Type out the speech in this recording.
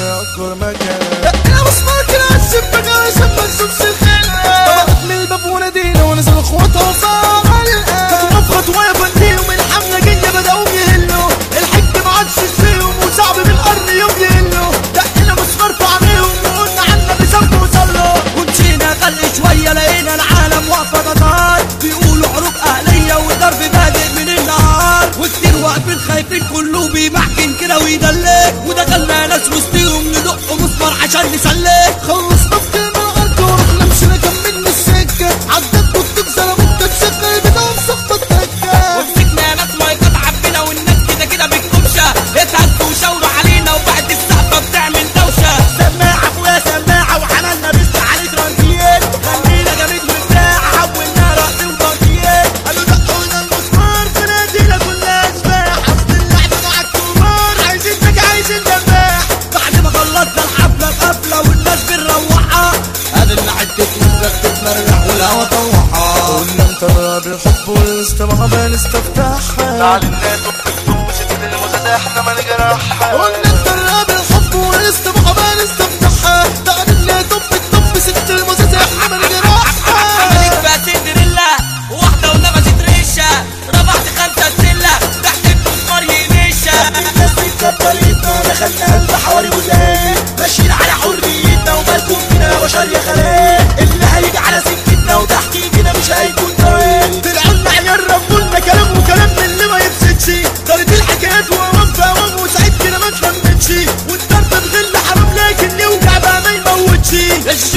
اكبر مكان انا مسمار كده الشبك عشان ما تشوفش الخير طلعت من الباب ونادينا ونزل اخواتها وصار خطوة بخطوة يا فنديهم الحملة جاية بدأوا يهلوا الحج ما عادش فيهم وصعب بالقرن يوم يهلوا دقنا مسمار في عينيهم وقلنا عنا بسبب وصلوا ومشينا خلق شوية لقينا العالم واقفة تطار بيقولوا حروب أهلية وضرب بادئ من النهار وكتير واقفين خايفين كله بيمحكن كده ويدلك ودخلنا ناس وسطيهم ندق مسمار عشان نسلك خلصنا في كلمة الأرض ورحنا مشينا كملنا السكة عدت بطيب زلمت تشغل بتاعهم سقطة التكة ومسكنا ناس مايكات عبينا والناس كده كده بالكبشة اتهزوا وشاوروا علينا وبعد السقفة بتعمل دوشة سماعة فوقها سماعة وعملنا بس عليه ترانزيت خلينا جامد وبتاع حولنا رقص وتنطيط قالوا دقوا لنا المسمار فنادينا كلها اشباح اصل اللعبة مع الكبار عايزين نجي عايزين دباح بعد ما خلصنا الحفلة القفلة والناس بنروحها قابلنا حتة مزرك تتمرح والهوا طوحها قلنا انت بالحب والاستماع بنستفتحها تعال الناس وبتكتب ست المزادح احنا ما نجرحها قلنا انت الراب الحب والاستماع بنستفتحها تعالى طب الطب ست المزازح عمل جراحها عملت بقى سندريلا واحدة ونبذت ريشة رفعت خمسة سلة تحت المسمار ينشة الناس اتكبرتنا دخلنا قلب حواري وزاي ماشيين على حريتنا ومالكم فينا يا بشر يا خلايا اللي هيجي على سكتنا وتحت ايدينا مش هيكون تمام طلعوا عيال ربولنا كلام وكلام من اللي ما يتسكش دارت الحكايات وقوام بقوام وساعات كده ما تلمتش والضرب بغل حرام لكن يوجع بقى ما يموتش